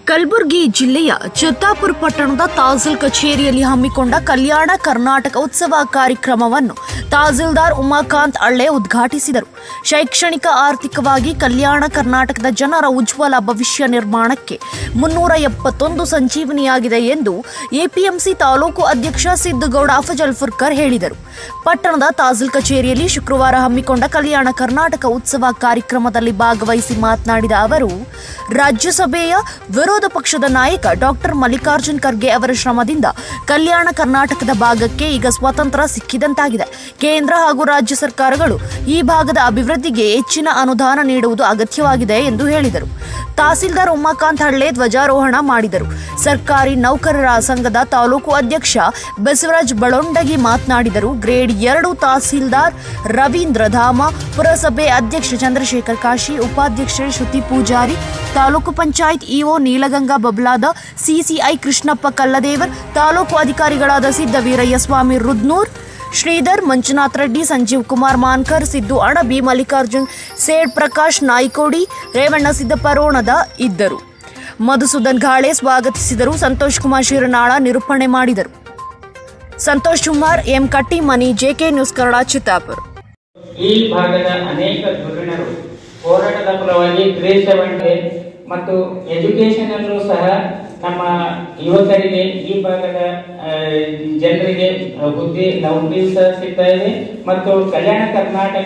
ಕಲಬುರಗಿ ಜಿಲ್ಲೆಯ ಚಿತ್ತಾಪುರ ಪಟ್ಟಣದ ತಹಸೀಲ್ ಕಚೇರಿಯಲ್ಲಿ ಹಮ್ಮಿಕೊಂಡ ಕಲ್ಯಾಣ ಕರ್ನಾಟಕ ಉತ್ಸವ ಕಾರ್ಯಕ್ರಮವನ್ನು ತಹಸೀಲ್ದಾರ್ ಉಮಾಕಾಂತ್ ಅಳ್ಳೆ ಉದ್ಘಾಟಿಸಿದರು ಶೈಕ್ಷಣಿಕ ಆರ್ಥಿಕವಾಗಿ ಕಲ್ಯಾಣ ಕರ್ನಾಟಕದ ಜನರ ಉಜ್ವಲ ಭವಿಷ್ಯ ನಿರ್ಮಾಣಕ್ಕೆ ಮುನ್ನೂರ ಎಪ್ಪತ್ತೊಂದು ಸಂಜೀವನಿಯಾಗಿದೆ ಎಂದು ಎಪಿಎಂಸಿ ತಾಲೂಕು ಅಧ್ಯಕ್ಷ ಸಿದ್ದಗೌಡ ಅಫಜಲ್ಫುರ್ಕರ್ ಹೇಳಿದರು ಪಟ್ಟಣದ ತಹಸೀಲ್ ಕಚೇರಿಯಲ್ಲಿ ಶುಕ್ರವಾರ ಹಮ್ಮಿಕೊಂಡ ಕಲ್ಯಾಣ ಕರ್ನಾಟಕ ಉತ್ಸವ ಕಾರ್ಯಕ್ರಮದಲ್ಲಿ ಭಾಗವಹಿಸಿ ಮಾತನಾಡಿದ ಅವರು ರಾಜ್ಯಸಭೆಯ ವಿರೋಧ ಪಕ್ಷದ ನಾಯಕ ಡಾಕ್ಟರ್ ಮಲ್ಲಿಕಾರ್ಜುನ್ ಖರ್ಗೆ ಅವರ ಶ್ರಮದಿಂದ ಕಲ್ಯಾಣ ಕರ್ನಾಟಕದ ಭಾಗಕ್ಕೆ ಈಗ ಸ್ವಾತಂತ್ರ್ಯ ಸಿಕ್ಕಿದಂತಾಗಿದೆ ಕೇಂದ್ರ ಹಾಗೂ ರಾಜ್ಯ ಸರ್ಕಾರಗಳು ಈ ಭಾಗದ ಅಭಿವೃದ್ಧಿಗೆ ಹೆಚ್ಚಿನ ಅನುದಾನ ನೀಡುವುದು ಅಗತ್ಯವಾಗಿದೆ ಎಂದು ಹೇಳಿದರು ತಹಸೀಲ್ದಾರ್ ಉಮಾಕಾಂತ್ ಹಳ್ಳೆ ಧ್ವಜಾರೋಹಣ ಮಾಡಿದರು ಸರ್ಕಾರಿ ನೌಕರರ ಸಂಘದ ತಾಲೂಕು ಅಧ್ಯಕ್ಷ ಬಸವರಾಜ್ ಬಳೊಂಡಗಿ ಮಾತನಾಡಿದರು ಗ್ರೇಡ್ ಎರಡು ತಹಸೀಲ್ದಾರ್ ರವೀಂದ್ರ ಧಾಮ ಪುರಸಭೆ ಅಧ್ಯಕ್ಷ ಚಂದ್ರಶೇಖರ್ ಕಾಶಿ ಉಪಾಧ್ಯಕ್ಷೆ ಶ್ರುತಿ ಪೂಜಾರಿ ತಾಲೂಕು ಪಂಚಾಯತ್ ಇಒ ನೀಲಗಂಗಾ ಬಬ್ಲಾದ ಸಿಸಿಐ ಕೃಷ್ಣಪ್ಪ ಕಲ್ಲದೇವರ್ ತಾಲೂಕು ಅಧಿಕಾರಿಗಳಾದ ಸಿದ್ದ ವೀರಯ್ಯ ಸ್ವಾಮಿ ರುದ್ನೂರ್ ಶ್ರೀಧರ್ ಮಂಜುನಾಥ್ ರೆಡ್ಡಿ ಸಂಜೀವ್ ಕುಮಾರ್ ಮಾನ್ಕರ್ ಸಿದ್ದು ಅಣಬಿ ಮಲ್ಲಿಕಾರ್ಜುನ್ ಸೇಡ್ ಪ್ರಕಾಶ್ ನಾಯ್ಕೋಡಿ ರೇವಣ್ಣ ಸಿದ್ದಪರೋಣದ ಇದ್ದರು ಮಧುಸೂದನ್ ಘಾಳೆ ಸ್ವಾಗತಿಸಿದರು ಸಂತೋಷ್ ಕುಮಾರ್ ಶಿರನಾಳ ನಿರೂಪಣೆ ಮಾಡಿದರು Santosh Kumar M Kattimani JK news Kannada Chittapur ಈ ಭಾಗದ ಅನೇಕ ಧುರೀಣರು ಹೋರಾಟದ ಫಲವಾಗಿ ಗ್ರೇಸ್ ಸೆವೆಂಟಿ ಮತ್ತು ಎಜುಕೇಶನ್ ಅಲ್ಲೂ ಸಹ ನಮ್ಮ ಯುವಕರಿಗೆ ಈ ಭಾಗದ ಆ, ಜನರಿಗೆ ಬುದ್ಧಿ ನೌಕರಿ ಸಹ ಸಿಗ್ತಾ ಇದೆ ಮತ್ತು ಕಲ್ಯಾಣ ಕರ್ನಾಟಕ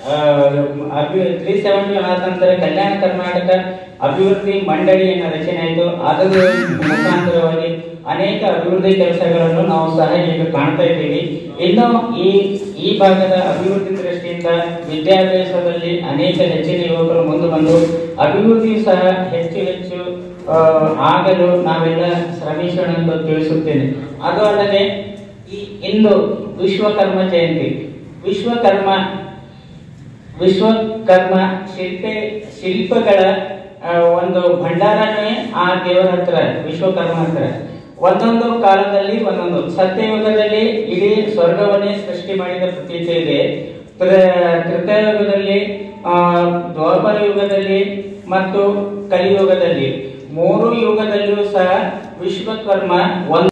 ತ್ರೀ ಸೆವೆಂಟಿ ಆದ ನಂತರ ಕಲ್ಯಾಣ ಕರ್ನಾಟಕ ಅಭಿವೃದ್ಧಿ ಮಂಡಳಿಯನ್ನು ರಚನೆ ಆಯಿತು ಅದರ ಮುಖಾಂತರವಾಗಿ ಅನೇಕ ಅಭಿವೃದ್ಧಿ ಕೆಲಸಗಳನ್ನು ನಾವು ಸಹ ಈಗ ಕಾಣ್ತಾ ಇದ್ದೀವಿ ಇನ್ನು ಈ ಈ ಭಾಗದ ಅಭಿವೃದ್ಧಿ ದೃಷ್ಟಿಯಿಂದ ವಿದ್ಯಾಭ್ಯಾಸದಲ್ಲಿ ಅನೇಕ ಹೆಚ್ಚಿನ ಯುವಕರು ಮುಂದೆ ಬಂದು ಅಭಿವೃದ್ಧಿ ಸಹ ಹೆಚ್ಚು ಹೆಚ್ಚು ಆ, ಆಗಲು ನಾವೆಲ್ಲ ಶ್ರಮಿಸೋಣ ಅಂತ ತಿಳಿಸುತ್ತೇನೆ ಅದು ಅಲ್ಲದೆ ಈ ಇಂದು ವಿಶ್ವಕರ್ಮ ಜಯಂತಿ ವಿಶ್ವಕರ್ಮ ವಿಶ್ವಕರ್ಮ ಶಿಲ್ಪೆ ಶಿಲ್ಪಗಳ ಆ, ಒಂದು ಭಂಡಾರನೇ ಆ ದೇವರ ಹತ್ರ ವಿಶ್ವಕರ್ಮ ಹತ್ರ ಒಂದೊಂದು ಕಾಲದಲ್ಲಿ ಒಂದೊಂದು ಸತ್ಯಯುಗದಲ್ಲಿ ಇಡೀ ಸ್ವರ್ಗವನ್ನೇ ಸೃಷ್ಟಿ ಮಾಡಿದ ಪ್ರತೀತಿ ಇದೆ ತ್ರ- ತ್ರೇತಾಯುಗದಲ್ಲಿ ಆ, ದ್ವಾಪರ ಯುಗದಲ್ಲಿ ಮತ್ತು ಕಲಿಯುಗದಲ್ಲಿ ಮೂರು ಯುಗದಲ್ಲಿಯೂ ಸಹ ವಿಶ್ವಕರ್ಮ ಒಂದು